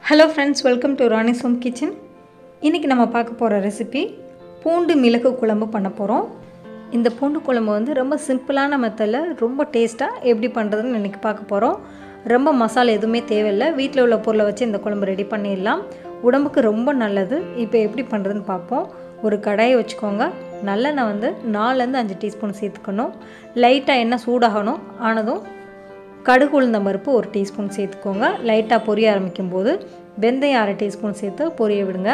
hello friends welcome to Rani's home kitchen இன்றைக்கி நம்ம பார்க்க போகிற ரெசிபி பூண்டு மிளகு குழம்பு பண்ண போகிறோம் இந்த பூண்டு குழம்பு வந்து ரொம்ப சிம்பிளான மெத்தடில் ரொம்ப டேஸ்ட்டாக எப்படி பண்ணுறதுன்னு இன்றைக்கி பார்க்க போகிறோம் ரொம்ப மசாலா எதுவுமே தேவையில்லை வீட்டில் உள்ள பொருளை வச்சு இந்த குழம்பு ரெடி பண்ணிடலாம் உடம்புக்கு ரொம்ப நல்லது இப்போ எப்படி பண்ணுறதுன்னு பார்ப்போம் ஒரு கடாயை வச்சுக்கோங்க நல்லெண்ணெய் வந்து நாலுலேருந்து அஞ்சு டீஸ்பூன் சேர்த்துக்கணும் லைட்டாக எண்ணெய் சூடாகணும் ஆனதும் கடுகு உளுந்தம் பருப்பு ஒரு டீஸ்பூன் சேர்த்துக்கோங்க லைட்டாக பொரிய ஆரம்பிக்கும் போது வெந்தயம் அரை டீஸ்பூன் சேர்த்து பொரிய விடுங்க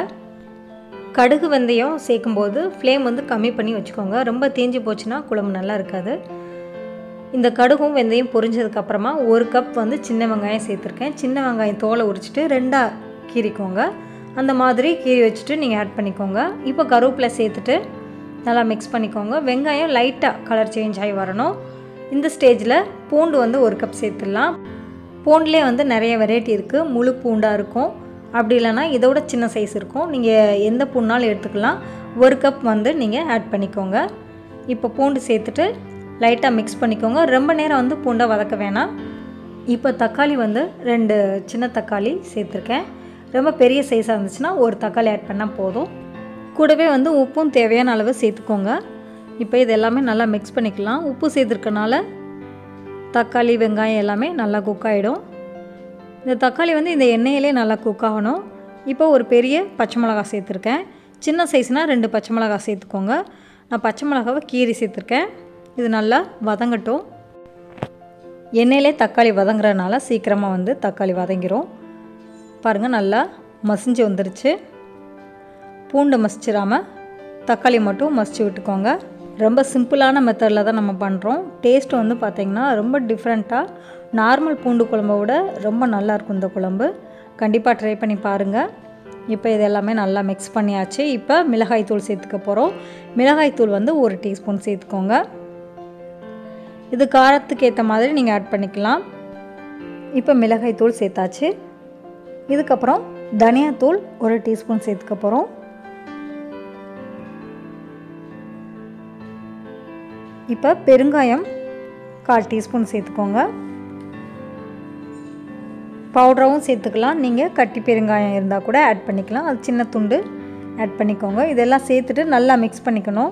கடுகு வெந்தயம் சேர்க்கும்போது ஃப்ளேம் வந்து கம்மி பண்ணி வச்சுக்கோங்க ரொம்ப தேஞ்சு போச்சுன்னா குழம்பு நல்லா இருக்காது இந்த கடுகும் வெந்தயம் பொரிஞ்சதுக்கப்புறமா ஒரு கப் வந்து சின்ன வெங்காயம் சேர்த்துருக்கேன் சின்ன வெங்காயம் தோலை உரிச்சிட்டு ரெண்டாக கீறிக்கோங்க அந்த மாதிரி கீறி வச்சுட்டு நீங்கள் ஆட் பண்ணிக்கோங்க இப்போ கருவேப்பிலை சேர்த்துட்டு நல்லா மிக்ஸ் பண்ணிக்கோங்க வெங்காயம் லைட்டாக கலர் சேஞ்ச் ஆகி வரணும் இந்த ஸ்டேஜில் பூண்டு வந்து ஒரு கப் சேர்த்துடலாம் பூண்டுலேயே வந்து நிறைய வெரைட்டி இருக்குது முழு பூண்டாக இருக்கும் அப்படி இல்லைன்னா இதோட சின்ன சைஸ் இருக்கும் நீங்கள் எந்த பூண்டாலும் எடுத்துக்கலாம் ஒரு கப் வந்து நீங்கள் ஆட் பண்ணிக்கோங்க இப்போ பூண்டு சேர்த்துட்டு லைட்டாக மிக்ஸ் பண்ணிக்கோங்க ரொம்ப நேரம் வந்து பூண்டை வதக்க வேணாம் இப்போ தக்காளி வந்து ரெண்டு சின்ன தக்காளி சேர்த்துருக்கேன் ரொம்ப பெரிய சைஸாக இருந்துச்சுன்னா ஒரு தக்காளி ஆட் பண்ணால் போதும் கூடவே வந்து உப்பும் தேவையான அளவு சேர்த்துக்கோங்க இப்போ இது எல்லாமே நல்லா மிக்ஸ் பண்ணிக்கலாம் உப்பு சேர்த்துருக்கனால தக்காளி வெங்காயம் எல்லாமே நல்லா குக் ஆகிடும் இந்த தக்காளி வந்து இந்த எண்ணெயிலே நல்லா குக் ஆகணும் இப்போ ஒரு பெரிய பச்சை மிளகா சேர்த்துருக்கேன் சின்ன சைஸ்னால் ரெண்டு பச்சை மிளகா சேர்த்துக்கோங்க நான் பச்சை மிளகாவை கீரி சேர்த்துருக்கேன் இது நல்லா வதங்கட்டும் எண்ணெயிலே தக்காளி வதங்குறதுனால சீக்கிரமாக வந்து தக்காளி வதங்கிரும் பாருங்கள் நல்லா மசிஞ்சு வந்துருச்சு பூண்டு மசிச்சிடாமல் தக்காளி மட்டும் மசிச்சு விட்டுக்கோங்க ரொம்ப சிம்பிளான மெத்தடில் தான் நம்ம பண்ணுறோம் டேஸ்ட் வந்து பார்த்திங்கன்னா ரொம்ப டிஃப்ரெண்ட்டாக நார்மல் பூண்டு குழம்பை விட ரொம்ப நல்லாயிருக்கும் இந்த குழம்பு கண்டிப்பாக ட்ரை பண்ணி பாருங்கள் இப்போ இது எல்லாமே நல்லா மிக்ஸ் பண்ணியாச்சு இப்போ மிளகாய் தூள் சேர்த்துக்க போகிறோம் மிளகாய் தூள் வந்து ஒரு டீஸ்பூன் சேர்த்துக்கோங்க இது காரத்துக்கு ஏற்ற மாதிரி நீங்கள் ஆட் பண்ணிக்கலாம் இப்போ மிளகாய் தூள் சேர்த்தாச்சு இதுக்கப்புறம் தனியாத்தூள் ஒரு டீஸ்பூன் சேர்த்துக்க போகிறோம் இப்போ பெருங்காயம் கால் டீஸ்பூன் சேர்த்துக்கோங்க பவுடராகவும் சேர்த்துக்கலாம் நீங்கள் கட்டி பெருங்காயம் இருந்தால் கூட ஆட் பண்ணிக்கலாம் அது சின்ன துண்டு ஆட் பண்ணிக்கோங்க இதெல்லாம் சேர்த்துட்டு நல்லா மிக்ஸ் பண்ணிக்கணும்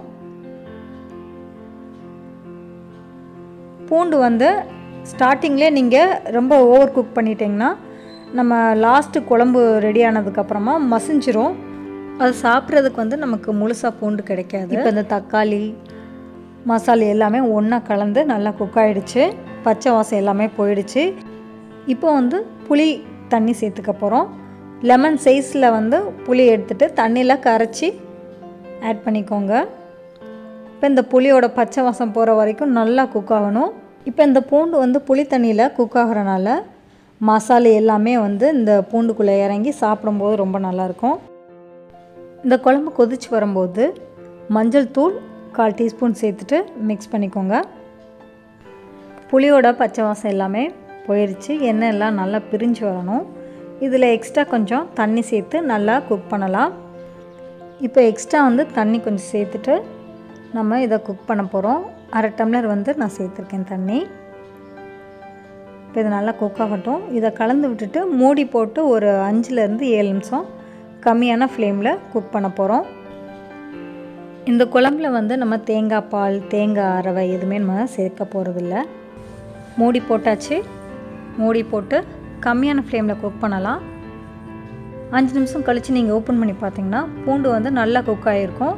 பூண்டு வந்து ஸ்டார்டிங்லேயே நீங்கள் ரொம்ப ஓவர் குக் பண்ணிட்டீங்கன்னா நம்ம லாஸ்ட்டு குழம்பு ரெடி ஆனதுக்கப்புறமா மசிஞ்சிரும் அது சாப்பிட்றதுக்கு வந்து நமக்கு முழுசாக பூண்டு கிடைக்காது இப்போ இந்த தக்காளி மசாலா எல்லாமே ஒன்றா கலந்து நல்லா குக் ஆகிடுச்சு பச்சை வாசம் எல்லாமே போயிடுச்சு இப்போ வந்து புளி தண்ணி சேர்த்துக்க போகிறோம் லெமன் சைஸில் வந்து புளி எடுத்துகிட்டு தண்ணியில் கரைச்சி ஆட் பண்ணிக்கோங்க இப்போ இந்த புளியோட பச்சை வாசம் போகிற வரைக்கும் நல்லா குக் ஆகணும் இப்போ இந்த பூண்டு வந்து புளி தண்ணியில் குக் ஆகிறனால மசாலா எல்லாமே வந்து இந்த பூண்டுக்குள்ளே இறங்கி சாப்பிடும்போது ரொம்ப நல்லாயிருக்கும் இந்த குழம்பு கொதிச்சு வரும்போது மஞ்சள் தூள் கால் டீஸ்பூன் சேர்த்துட்டு மிக்ஸ் பண்ணிக்கோங்க புளியோட பச்சை வாசம் எல்லாமே போயிடுச்சு எண்ணெய் எல்லாம் நல்லா பிரிஞ்சு வரணும் இதில் எக்ஸ்ட்ரா கொஞ்சம் தண்ணி சேர்த்து நல்லா குக் பண்ணலாம் இப்போ எக்ஸ்ட்ரா வந்து தண்ணி கொஞ்சம் சேர்த்துட்டு நம்ம இதை குக் பண்ண போகிறோம் அரை டம்ளர் வந்து நான் சேர்த்துருக்கேன் தண்ணி இப்போ இது நல்லா குக் ஆகட்டும் இதை கலந்து விட்டுட்டு மூடி போட்டு ஒரு அஞ்சுலேருந்து ஏழு நிமிஷம் கம்மியான ஃப்ளேமில் குக் பண்ண போகிறோம் இந்த குழம்புல வந்து நம்ம தேங்காய் பால் தேங்காய் அரவை எதுவுமே நம்ம சேர்க்க போகிறதில்ல மூடி போட்டாச்சு மூடி போட்டு கம்மியான ஃப்ளேமில் குக் பண்ணலாம் அஞ்சு நிமிஷம் கழித்து நீங்கள் ஓப்பன் பண்ணி பார்த்தீங்கன்னா பூண்டு வந்து நல்லா குக் ஆகிருக்கும்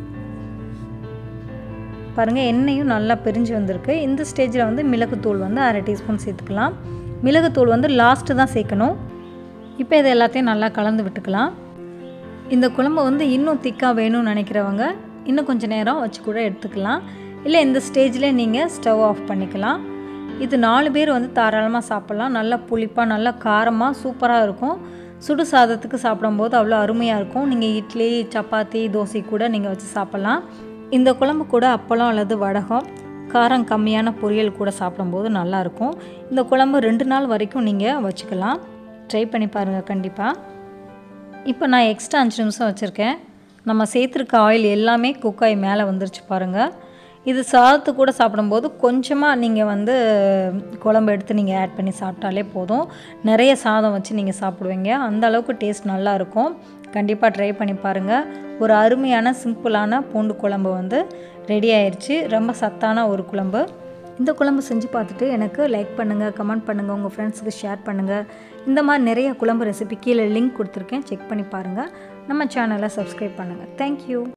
பாருங்கள் எண்ணெயும் நல்லா பிரிஞ்சு வந்திருக்கு இந்த ஸ்டேஜில் வந்து மிளகுத்தூள் வந்து அரை டீஸ்பூன் சேர்த்துக்கலாம் மிளகுத்தூள் வந்து லாஸ்ட்டு தான் சேர்க்கணும் இப்போ இது எல்லாத்தையும் நல்லா கலந்து விட்டுக்கலாம் இந்த குழம்பு வந்து இன்னும் திக்காக வேணும்னு நினைக்கிறவங்க இன்னும் கொஞ்சம் நேரம் வச்சு கூட எடுத்துக்கலாம் இல்லை இந்த ஸ்டேஜில் நீங்கள் ஸ்டவ் ஆஃப் பண்ணிக்கலாம் இது நாலு பேர் வந்து தாராளமாக சாப்பிட்லாம் நல்லா புளிப்பாக நல்லா காரமாக சூப்பராக இருக்கும் சுடு சாதத்துக்கு சாப்பிடும்போது அவ்வளோ அருமையாக இருக்கும் நீங்கள் இட்லி சப்பாத்தி தோசை கூட நீங்கள் வச்சு சாப்பிட்லாம் இந்த குழம்பு கூட அப்பளம் அல்லது வடகம் காரம் கம்மியான பொரியல் கூட சாப்பிடும்போது நல்லாயிருக்கும் இந்த குழம்பு ரெண்டு நாள் வரைக்கும் நீங்கள் வச்சுக்கலாம் ட்ரை பண்ணி பாருங்கள் கண்டிப்பாக இப்போ நான் எக்ஸ்ட்ரா அஞ்சு நிமிஷம் வச்சுருக்கேன் நம்ம சேர்த்துருக்க ஆயில் எல்லாமே குக்காய் மேலே வந்துருச்சு பாருங்கள் இது சாதத்து கூட சாப்பிடும்போது கொஞ்சமாக நீங்கள் வந்து குழம்பு எடுத்து நீங்கள் ஆட் பண்ணி சாப்பிட்டாலே போதும் நிறைய சாதம் வச்சு நீங்கள் சாப்பிடுவீங்க அந்த அளவுக்கு டேஸ்ட் நல்லாயிருக்கும் கண்டிப்பாக ட்ரை பண்ணி பாருங்கள் ஒரு அருமையான சிம்பிளான பூண்டு குழம்பு வந்து ரெடி ஆயிடுச்சு ரொம்ப சத்தான ஒரு குழம்பு இந்த குழம்பு செஞ்சு பார்த்துட்டு எனக்கு லைக் பண்ணுங்கள் கமெண்ட் பண்ணுங்கள் உங்கள் ஃப்ரெண்ட்ஸுக்கு ஷேர் பண்ணுங்கள் இந்த மாதிரி நிறைய குழம்பு ரெசிபி கீழே லிங்க் கொடுத்துருக்கேன் செக் பண்ணி பாருங்கள் நம்ம சேனலை சப்ஸ்கிரைப் பண்ணுங்கள் தேங்க்யூ